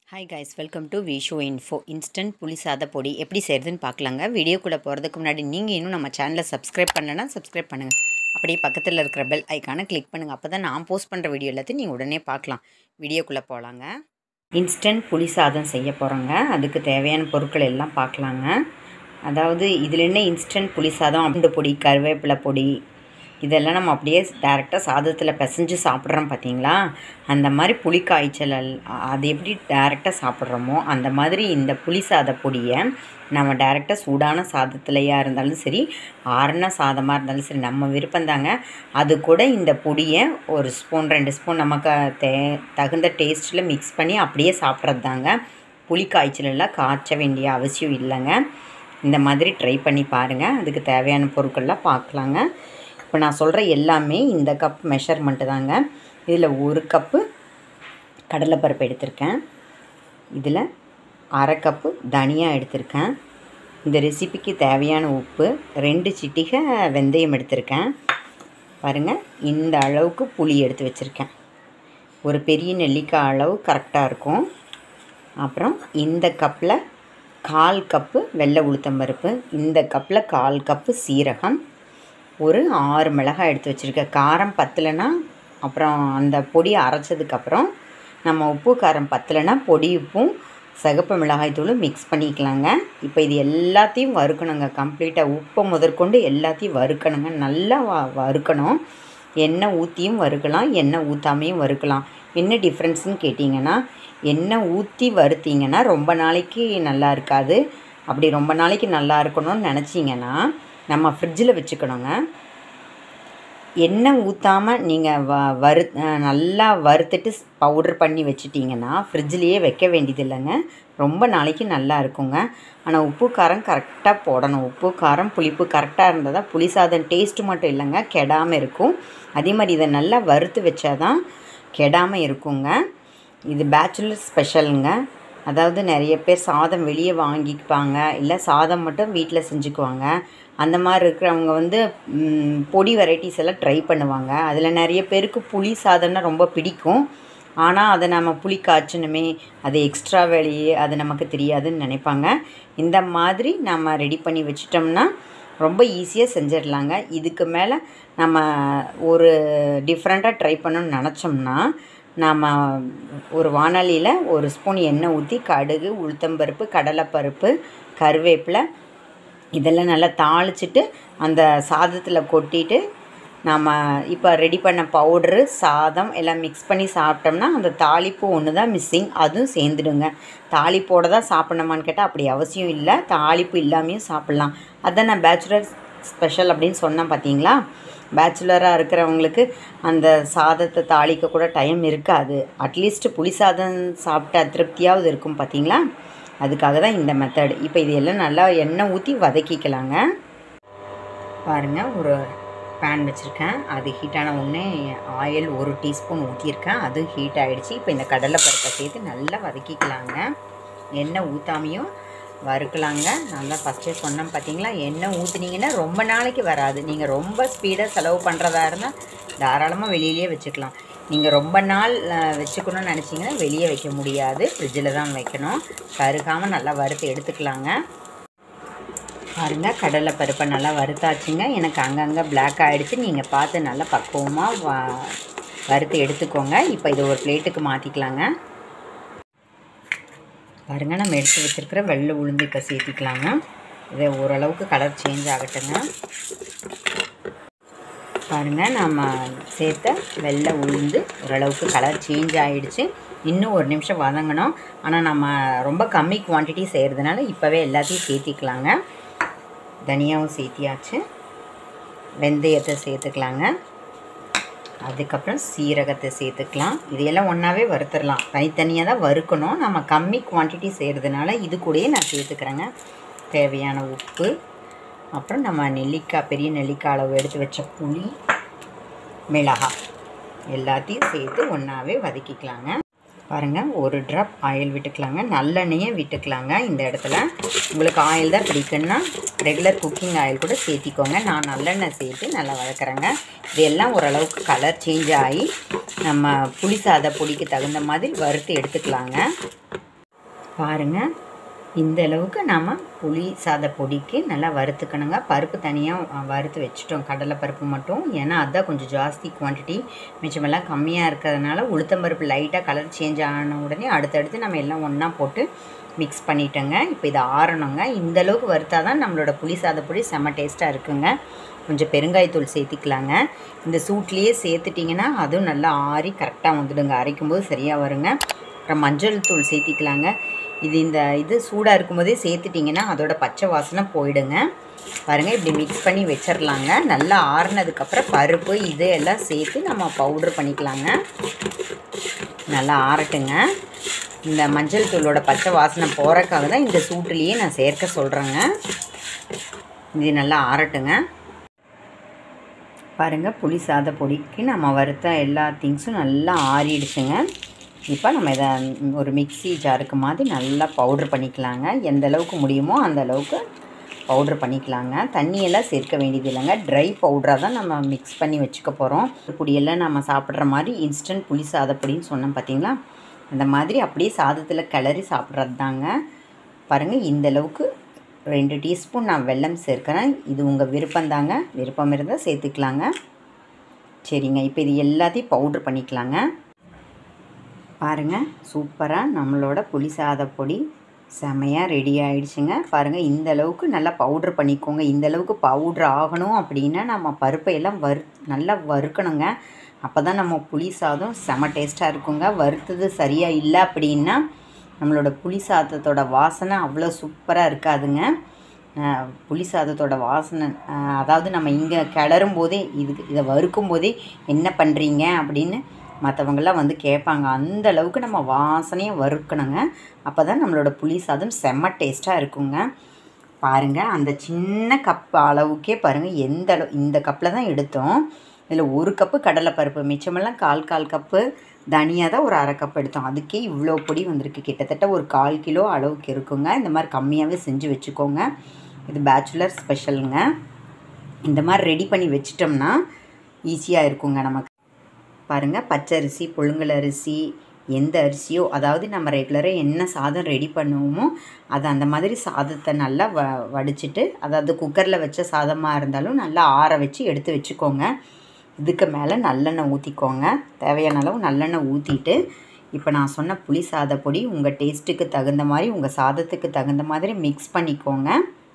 hi guys welcome to விஷோ info instant புளி சாத பொடி எப்படி செய்கிறதுன்னு பார்க்கலாங்க வீடியோக்குள்ளே போகிறதுக்கு முன்னாடி நீங்கள் இன்னும் நம்ம சேனலை சப்ஸ்கிரைப் பண்ணலன்னா சப்ஸ்கிரைப் பண்ணுங்கள் அப்படியே பக்கத்தில் இருக்கிற பெல் ஐக்கானை கிளிக் பண்ணுங்கள் அப்போ தான் நான் போஸ்ட் பண்ணுற வீடியோ எல்லாத்தையும் நீங்கள் உடனே பார்க்கலாம் வீடியோக்குள்ளே போகலாங்க இன்ஸ்டன்ட் புளி சாதம் செய்ய போகிறோங்க அதுக்கு தேவையான பொருட்கள் எல்லாம் பார்க்கலாங்க அதாவது இதில் என்ன இன்ஸ்டன்ட் புளி சாதம் அண்டு பொடி கருவேப்பிலை பொடி இதெல்லாம் நம்ம அப்படியே டேரெக்டாக சாதத்தில் பிசைஞ்சு சாப்பிட்றோம் பார்த்தீங்களா அந்த மாதிரி புளி காய்ச்சல் அல்- அது எப்படி டேரெக்டாக சாப்பிட்றோமோ அந்த மாதிரி இந்த புளி சாத பொடியை நம்ம டேரெக்டாக சூடான சாதத்துலையா இருந்தாலும் சரி ஆறுன சாதமாக இருந்தாலும் சரி நம்ம விருப்பம்தாங்க அது கூட இந்த பொடியை ஒரு ஸ்பூன் ரெண்டு ஸ்பூன் நமக்கு தே தகுந்த டேஸ்ட்டில் மிக்ஸ் பண்ணி அப்படியே சாப்பிட்றது தாங்க புளி காய்ச்சல் எல்லாம் காய்ச்ச வேண்டிய அவசியம் இல்லைங்க இந்த மாதிரி ட்ரை பண்ணி பாருங்கள் அதுக்கு தேவையான பொருட்கள்லாம் பார்க்கலாங்க இப்போ நான் சொல்கிற எல்லாமே இந்த கப் மெஷர்மெண்ட்டு தாங்க இதில் ஒரு கப்பு கடலைப்பருப்பு எடுத்திருக்கேன் இதில் அரை கப்பு தனியா எடுத்திருக்கேன் இந்த ரெசிபிக்கு தேவையான உப்பு ரெண்டு சிட்டிகை வெந்தயம் எடுத்திருக்கேன் பாருங்கள் இந்த அளவுக்கு புளி எடுத்து வச்சுருக்கேன் ஒரு பெரிய நெல்லிக்காய் அளவு கரெக்டாக இருக்கும் அப்புறம் இந்த கப்பில் கால் கப்பு வெள்ளை உளுத்தம்பருப்பு இந்த கப்பில் கால் கப்பு சீரகம் ஒரு ஆறு மிளகாய் எடுத்து வச்சுருக்கேன் காரம் பத்தலைன்னா அப்புறம் அந்த பொடி அரைச்சதுக்கப்புறம் நம்ம உப்பு காரம் பத்தலைன்னா பொடி உப்பும் சிகப்பு மிளகாய் தூளும் மிக்ஸ் பண்ணிக்கலாங்க இப்போ இது எல்லாத்தையும் வறுக்கணுங்க கம்ப்ளீட்டாக உப்பை முதற்கொண்டு எல்லாத்தையும் வறுக்கணுங்க நல்லா வ வறுக்கணும் எண்ணெய் ஊற்றியும் வறுக்கலாம் எண்ணெய் ஊற்றாமையும் வறுக்கலாம் என்ன டிஃப்ரென்ஸ்னு கேட்டிங்கன்னா எண்ணெய் ஊற்றி வறுத்தீங்கன்னா ரொம்ப நாளைக்கு நல்லா இருக்காது அப்படி ரொம்ப நாளைக்கு நல்லா இருக்கணும்னு நினச்சிங்கன்னா நம்ம ஃப்ரிட்ஜில் வச்சுக்கணுங்க எண்ணெய் ஊற்றாமல் நீங்கள் வ வறு அஹ் நல்லா வறுத்துட்டு பவுடர் பண்ணி வச்சிட்டிங்கன்னா ஃப்ரிட்ஜ்லேயே வைக்க வேண்டியது இல்லைங்க ரொம்ப நாளைக்கு நல்லா இருக்குங்க ஆனால் உப்பு காரம் கரெக்டாக போடணும் உப்பு காரம் புளிப்பு கரெக்டாக இருந்தால் தான் புளி சாதம் டேஸ்ட்டு மட்டும் இல்லைங்க கெடாமல் இருக்கும் அதே மாதிரி இதை நல்லா வறுத்து வச்சாதான் கெடாமல் இருக்குங்க இது பேச்சுலர் ஸ்பெஷலுங்க அதாவது நிறைய பேர் சாதம் வெளியே வாங்கிப்பாங்க இல்லை சாதம் மட்டும் வீட்டில் செஞ்சுக்குவாங்க அந்த மாதிரி இருக்கிறவங்க வந்து ம், பொடி வெரைட்டிஸ் எல்லாம் ட்ரை பண்ணுவாங்க அதில் நிறைய பேருக்கு புளி சாதம்னா ரொம்ப பிடிக்கும் ஆனால் அதை நம்ம புளி காய்ச்சணுமே அது எக்ஸ்ட்ரா வேலையே அது நமக்கு தெரியாதுன்னு நினைப்பாங்க இந்த மாதிரி நம்ம ரெடி பண்ணி வச்சிட்டோம்னா ரொம்ப ஈஸியாக செஞ்சிடலாங்க இதுக்கு மேலே நம்ம ஒரு டிஃப்ரெண்ட்டாக ட்ரை பண்ணணும்னு நினச்சோம்னா நாம் ஒரு வானலியில் ஒரு ஸ்பூன் எண்ணெய் ஊற்றி கடுகு உளுத்தம்பருப்பு கடலைப்பருப்பு கருவேப்பிலை இதெல்லாம் நல்லா தாளிச்சிட்டு அந்த சாதத்தில் கொட்டிட்டு நாம் இப்போ ரெடி பண்ண பவுட்ரு சாதம் எல்லாம் மிக்ஸ் பண்ணி சாப்பிட்டோம்னா அந்த தாளிப்பு ஒன்று தான் மிஸ்ஸிங் அதுவும் சேர்ந்துடுங்க தாளிப்போட தான் சாப்பிடணுமான்னு கேட்டால் அப்படி அவசியம் இல்லை தாளிப்பு இல்லாமையும் சாப்பிட்லாம் அதான் நான் பேச்சுலர் ஸ்பெஷல் அப்படின்னு சொன்னேன் பார்த்தீங்களா பேச்சுலராக இருக்கிறவங்களுக்கு அந்த சாதத்தை தாளிக்க கூட டைம் இருக்காது அட்லீஸ்ட் புளி சாதம் சாப்பிட்ட திருப்தியாவது இருக்கும் பார்த்தீங்களா அதுக்காக தான் இந்த மெத்தட் இப்போ இது எல்லாம் நல்லா எண்ணெய் ஊற்றி வதக்கிக்கலாங்க பாருங்கள் ஒரு பேன் வச்சுருக்கேன் அது ஹீட்டான உடனே ஆயில் ஒரு டீஸ்பூன் ஊற்றிருக்கேன் அது ஹீட் ஆகிடுச்சு இப்போ இந்த கடலை பருப்பை சேர்த்து நல்லா வதக்கிக்கலாங்க எண்ணெய் ஊற்றாமையும் வறுக்கலாங்க நல்லா ஃபஸ்ட்டே சொன்னோம் பார்த்தீங்களா எண்ணெய் ஊற்றுனீங்கன்னா ரொம்ப நாளைக்கு வராது நீங்கள் ரொம்ப ஸ்பீடாக செலவு பண்ணுறதா இருந்தால் தாராளமாக வெளியிலேயே வச்சுக்கலாம் நீங்கள் ரொம்ப நாள் அஹ், வச்சுக்கணும்னு நினச்சிங்கன்னா வெளியே வைக்க முடியாது ஃப்ரிட்ஜில் தான் வைக்கணும் கருகாமல் நல்லா வறுத்து எடுத்துக்கலாங்க பாருங்க கடலை பருப்பை நல்லா வறுத்தாச்சுங்க எனக்கு அங்கங்கே பிளாக் ஆகிடுச்சு நீங்கள் பார்த்து நல்லா பக்குவமாக வ வறுத்து எடுத்துக்கோங்க இப்போ இதை ஒரு பிளேட்டுக்கு மாற்றிக்கலாங்க பாருங்க நம்ம எடுத்து வச்சிருக்கிற வெள்ளை உளுந்து இப்போ சேர்த்திக்கலாங்க இதை ஓரளவுக்கு கலர் சேஞ்ச் ஆகட்டுங்க பாருங்க நம்ம சேர்த்த வெள்ளை உளுந்து ஓரளவுக்கு கலர் சேஞ்ச் ஆகிடுச்சு இன்னும் ஒரு நிமிஷம் வதங்கணும் ஆனால் நம்ம ரொம்ப கம்மி குவான்டிட்டி செய்கிறதுனால இப்போவே எல்லாத்தையும் சேர்த்திக்கலாங்க தனியாவும் சேர்த்தியாச்சு வெந்தயத்தை சேர்த்துக்கலாங்க அதுக்கப்புறம் சீரகத்தை சேர்த்துக்கலாம் இதையெல்லாம் ஒன்றாவே வறுத்துடலாம் தனித்தனியாக தான் வறுக்கணும் நம்ம கம்மி குவான்டிட்டி செய்கிறதுனால இது கூடயே நான் சேர்த்துக்கிறேங்க தேவையான உப்பு அப்புறம் நம்ம நெல்லிக்காய் பெரிய நெல்லிக்காய் அளவு எடுத்து வச்ச புளி மிளகாய் எல்லாத்தையும் சேர்த்து ஒன்றாவே வதக்கிக்கலாங்க பாருங்கள் ஒரு ட்ராப் ஆயில் விட்டுக்கலாங்க நல்லெண்ணெயே விட்டுக்கலாங்க இந்த இடத்துல உங்களுக்கு ஆயில் தான் பிடிக்குன்னா ரெகுலர் குக்கிங் ஆயில் கூட சேர்த்திக்கோங்க நான் நல்லெண்ணெய் சேர்த்து நல்லா வதக்குறேங்க இது எல்லாம் ஓரளவுக்கு கலர் சேஞ்ச் ஆகி நம்ம புளி சாத பொடிக்கு தகுந்த மாதிரி வறுத்து எடுத்துக்கலாங்க பாருங்கள் இந்த அளவுக்கு நாம் புளி சாத பொடிக்கு நல்லா வறுத்துக்கணுங்க பருப்பு தனியாக வறுத்து வச்சுட்டோம் கடலை பருப்பு மட்டும் ஏன்னா அதுதான் கொஞ்சம் ஜாஸ்தி குவான்டிட்டி மிச்சமெல்லாம் கம்மியாக இருக்கிறதுனால உளுத்தம்பருப்பு லைட்டாக கலர் சேஞ்ச் ஆன உடனே அடுத்தடுத்து நம்ம எல்லாம் ஒன்றா போட்டு மிக்ஸ் பண்ணிட்டோங்க இப்போ இதை ஆறணுங்க இந்த அளவுக்கு வறுத்தா தான் நம்மளோட புளி சாத பொடி செம்ம டேஸ்ட்டாக இருக்குங்க கொஞ்சம் பெருங்காயத்தூள் சேர்த்திக்கலாங்க இந்த சூட்லேயே சேர்த்துட்டிங்கன்னா அதுவும் நல்லா ஆறி கரெக்டாக வந்துடுங்க அரைக்கும்போது சரியாக வருங்க அப்புறம் மஞ்சள் தூள் சேர்த்திக்கலாங்க இது இந்த இது சூடாக இருக்கும்போதே சேர்த்துட்டிங்கன்னா அதோட பச்சை வாசனை போயிடுங்க பாருங்கள் இப்படி மிக்ஸ் பண்ணி வச்சிடலாங்க நல்லா ஆறுனதுக்கப்புறம் பருப்பு இது எல்லாம் சேர்த்து நம்ம பவுட்ரு பண்ணிக்கலாங்க நல்லா ஆறட்டுங்க இந்த மஞ்சள் தூளோட பச்சை வாசனை போகிறக்காக தான் இந்த சூட்டுலேயே நான் சேர்க்க சொல்கிறேங்க இது நல்லா ஆறட்டுங்க பாருங்கள் புளி சாத பொடிக்கு நம்ம வறுத்த எல்லா திங்ஸும் நல்லா ஆறிடுச்சுங்க இப்போ நம்ம இதை ஒரு மிக்ஸி ஜாருக்கு மாதிரி நல்லா பவுட்ரு பண்ணிக்கலாங்க எந்த அளவுக்கு முடியுமோ அந்த அளவுக்கு பவுட்ரு பண்ணிக்கலாங்க தண்ணியெல்லாம் சேர்க்க வேண்டியது இல்லைங்க ட்ரை பவுடராக தான் நம்ம மிக்ஸ் பண்ணி வச்சுக்க போகிறோம் பொடியெல்லாம் நம்ம சாப்பிட்ற மாதிரி இன்ஸ்டன்ட் புளி சாதப்பொடின்னு சொன்னோம் பார்த்தீங்களா அந்த மாதிரி அப்படியே சாதத்தில் கிளறி சாப்பிட்றது தாங்க பாருங்கள் இந்த அளவுக்கு ரெண்டு டீஸ்பூன் நான் வெல்லம் சேர்க்குறேன் இது உங்கள் விருப்பம்தாங்க விருப்பம் இருந்தால் சேர்த்துக்கலாங்க சரிங்க இப்போ இது எல்லாத்தையும் பவுட்ரு பண்ணிக்கலாங்க பாருங்கள் சூப்பராக நம்மளோட புளி சாத பொடி செமையாக ரெடி ஆகிடுச்சுங்க பாருங்கள் இந்த அளவுக்கு நல்லா பவுட்ரு பண்ணிக்கோங்க இந்த அளவுக்கு பவுட்ரு ஆகணும் அப்படின்னா நம்ம பருப்பை எல்லாம் வறு நல்லா வறுக்கணுங்க அப்போ தான் நம்ம புளி சாதம் செம டேஸ்ட்டாக இருக்குங்க வறுத்தது சரியாக இல்லை அப்படின்னா நம்மளோட புளி சாதத்தோட வாசனை அவ்வளோ சூப்பராக இருக்காதுங்க புளி சாதத்தோட வாசனை அதாவது நம்ம இங்கே கிளறும் போதே இதுக்கு இதை வறுக்கும் போதே என்ன பண்ணுறீங்க அப்படின்னு மற்றவங்களாம் வந்து கேட்பாங்க அந்த அளவுக்கு நம்ம வாசனையாக வறுக்கணுங்க அப்போ தான் நம்மளோட புளி சாதம் செம்ம டேஸ்ட்டாக இருக்குங்க பாருங்கள் அந்த சின்ன கப் அளவுக்கே பாருங்கள் எந்த அளவு இந்த கப்பில் தான் எடுத்தோம் இதில் ஒரு கப்பு கடலைப்பருப்பு மிச்சமெல்லாம் கால் கால் கப்பு தனியாக தான் ஒரு அரை கப் எடுத்தோம் அதுக்கே இவ்வளோ பொடி வந்திருக்கு கிட்டத்தட்ட ஒரு கால் கிலோ அளவுக்கு இருக்குங்க இந்த மாதிரி கம்மியாகவே செஞ்சு வச்சுக்கோங்க இது பேச்சுலர் ஸ்பெஷலுங்க இந்த மாதிரி ரெடி பண்ணி வச்சிட்டோம்னா ஈஸியாக இருக்குங்க நமக்கு பாருங்கள் பச்சரிசி புழுங்கல் அரிசி எந்த அரிசியோ அதாவது நம்ம ரெகுலராக என்ன சாதம் ரெடி பண்ணுவோமோ அது அந்த மாதிரி சாதத்தை நல்லா வ வடிச்சிட்டு அதாவது குக்கரில் வச்ச சாதமாக இருந்தாலும் நல்லா ஆற வச்சு எடுத்து வச்சுக்கோங்க இதுக்கு மேலே நல்லெண்ணெய் ஊற்றிக்கோங்க தேவையான அளவு நல்லெண்ணெய் ஊற்றிட்டு இப்போ நான் சொன்ன புளி சாத பொடி உங்கள் டேஸ்ட்டுக்கு தகுந்த மாதிரி உங்கள் சாதத்துக்கு தகுந்த மாதிரி மிக்ஸ் பண்ணிக்கோங்க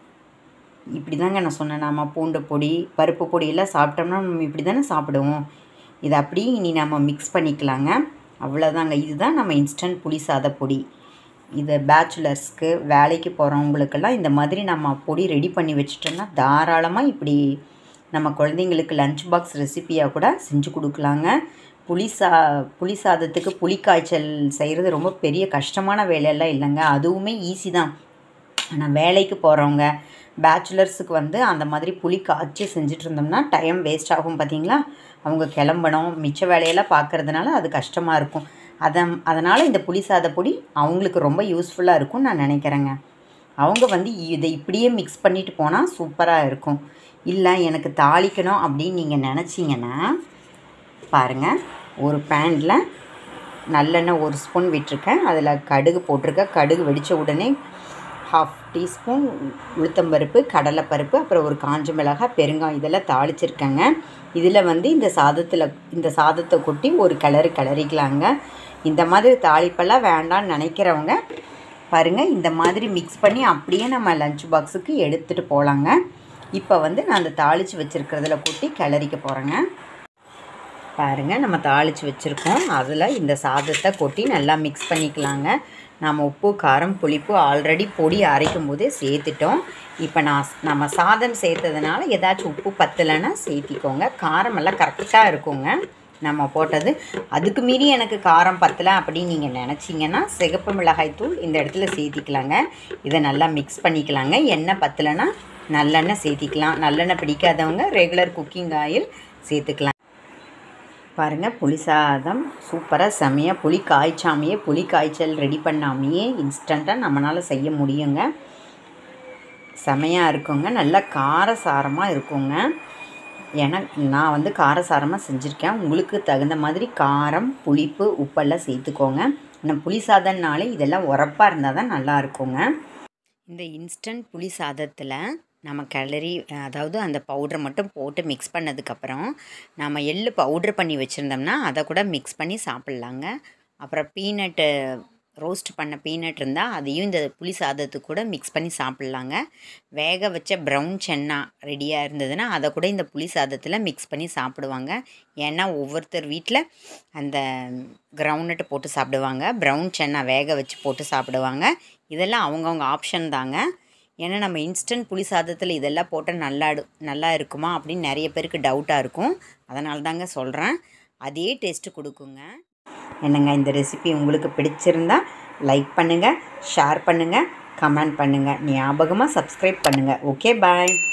இப்படி தாங்க நான் சொன்னேன் நாம பூண்டு பொடி பருப்பு பொடியெல்லாம் சாப்பிட்டோம்னா நம்ம இப்படி தானே சாப்பிடுவோம் இதை அப்படியே இனி நம்ம மிக்ஸ் பண்ணிக்கலாங்க அவ்வளோதாங்க இதுதான் நம்ம இன்ஸ்டன்ட் புளி சாத பொடி இது பேச்சுலர்ஸ்க்கு வேலைக்கு போகிறவங்களுக்கெல்லாம் இந்த மாதிரி நம்ம பொடி ரெடி பண்ணி வச்சிட்டோம்னா தாராளமாக இப்படி நம்ம குழந்தைங்களுக்கு லஞ்ச் பாக்ஸ் ரெசிப்பியாக கூட செஞ்சு கொடுக்கலாங்க புளி சா புளி சாதத்துக்கு புளி காய்ச்சல் செய்கிறது ரொம்ப பெரிய கஷ்டமான வேலையெல்லாம் இல்லைங்க அதுவுமே ஈஸி தான் ஆனால் வேலைக்கு போகிறவங்க பேச்சுலர்ஸுக்கு வந்து அந்த மாதிரி புளி காய்ச்சி செஞ்சுட்டு இருந்தோம்னா டைம் வேஸ்ட் ஆகும் பார்த்தீங்களா அவங்க கிளம்பணும் மிச்ச வேலையெல்லாம் பார்க்குறதுனால அது கஷ்டமாக இருக்கும் அதை அதனால் இந்த புளி சாத பொடி அவங்களுக்கு ரொம்ப யூஸ்ஃபுல்லாக இருக்கும்னு நான் நினைக்கிறேங்க அவங்க வந்து இதை இப்படியே மிக்ஸ் பண்ணிட்டு போனால் சூப்பராக இருக்கும் இல்லை எனக்கு தாளிக்கணும் அப்படின்னு நீங்கள் நினச்சிங்கன்னா பாருங்கள் ஒரு பேனில் நல்லெண்ணெய் ஒரு ஸ்பூன் விட்டுருக்கேன் அதில் கடுகு போட்டிருக்கேன் கடுகு வெடித்த உடனே ஹாஃப் டீஸ்பூன் உளுத்தம்பருப்பு கடலைப்பருப்பு அப்புறம் ஒரு காஞ்ச மிளகாய் பெருங்காயம் இதெல்லாம் தாளிச்சிருக்கேங்க இதில் வந்து இந்த சாதத்தில் இந்த சாதத்தை கொட்டி ஒரு கிளறு கிளறிக்கலாங்க இந்த மாதிரி தாளிப்பெல்லாம் வேண்டாம்னு நினைக்கிறவங்க பாருங்கள் இந்த மாதிரி மிக்ஸ் பண்ணி அப்படியே நம்ம லஞ்ச் பாக்ஸுக்கு எடுத்துகிட்டு போகலாங்க இப்போ வந்து நான் அந்த தாளித்து வச்சுருக்கிறதுல கொட்டி கிளறிக்க போகிறேங்க பாருங்கள் நம்ம தாளித்து வச்சுருக்கோம் அதில் இந்த சாதத்தை கொட்டி நல்லா மிக்ஸ் பண்ணிக்கலாங்க நம்ம உப்பு காரம் புளிப்பு ஆல்ரெடி பொடி அரைக்கும் போதே சேர்த்துட்டோம் இப்போ நான் நம்ம சாதம் சேர்த்ததுனால ஏதாச்சும் உப்பு பத்தலைன்னா சேர்த்திக்கோங்க காரமெல்லாம் கரெக்டாக இருக்குங்க நம்ம போட்டது அதுக்கு மீறி எனக்கு காரம் பத்தலை அப்படின்னு நீங்கள் நினச்சிங்கன்னா சிகப்பு மிளகாய் தூள் இந்த இடத்துல சேர்த்திக்கலாங்க இதை நல்லா மிக்ஸ் பண்ணிக்கலாங்க எண்ணெய் பத்தலைன்னா நல்லெண்ணெய் சேர்த்திக்கலாம் நல்லெண்ணெய் பிடிக்காதவங்க ரெகுலர் குக்கிங் ஆயில் சேர்த்துக்கலாம் பாருங்கள் புளி சாதம் சூப்பராக செமையாக புளி காய்ச்சாமையே புளி காய்ச்சல் ரெடி பண்ணாமையே இன்ஸ்டண்ட்டாக நம்மளால் செய்ய முடியுங்க செமையாக இருக்குங்க நல்லா காரசாரமாக இருக்குங்க ஏன்னா நான் வந்து காரசாரமாக செஞ்சுருக்கேன் உங்களுக்கு தகுந்த மாதிரி காரம் புளிப்பு உப்பெல்லாம் சேர்த்துக்கோங்க ஆனால் புளி சாதம்னாலே இதெல்லாம் உரப்பாக இருந்தால் தான் நல்லா இருக்குங்க இந்த இன்ஸ்டன்ட் புளி சாதத்தில் நம்ம கிளறி அதாவது அந்த பவுடரை மட்டும் போட்டு மிக்ஸ் பண்ணதுக்கப்புறம் நம்ம எள்ளு பவுட்ரு பண்ணி வச்சுருந்தோம்னா அதை கூட மிக்ஸ் பண்ணி சாப்பிட்லாங்க அப்புறம் பீனட்டு ரோஸ்ட் பண்ண பீனட் இருந்தால் அதையும் இந்த புளி சாதத்துக்கு கூட மிக்ஸ் பண்ணி சாப்பிட்லாங்க வேக வச்ச ப்ரௌன் சென்னா ரெடியாக இருந்ததுன்னா அதை கூட இந்த புளி சாதத்தில் மிக்ஸ் பண்ணி சாப்பிடுவாங்க ஏன்னா ஒவ்வொருத்தர் வீட்டில் அந்த கிரவுண்ட்நட்டு போட்டு சாப்பிடுவாங்க ப்ரௌன் சென்னா வேக வச்சு போட்டு சாப்பிடுவாங்க இதெல்லாம் அவங்கவுங்க ஆப்ஷன் தாங்க ஏன்னா நம்ம இன்ஸ்டன்ட் புளி சாதத்தில் இதெல்லாம் போட்டால் நல்லா நல்லா இருக்குமா அப்படின்னு நிறைய பேருக்கு டவுட்டாக இருக்கும் அதனால தாங்க சொல்கிறேன் அதே டேஸ்ட்டு கொடுக்குங்க என்னங்க இந்த ரெசிபி உங்களுக்கு பிடிச்சிருந்தா லைக் பண்ணுங்கள் ஷேர் பண்ணுங்கள் கமெண்ட் பண்ணுங்கள் ஞாபகமாக சப்ஸ்கிரைப் பண்ணுங்கள் ஓகே பாய்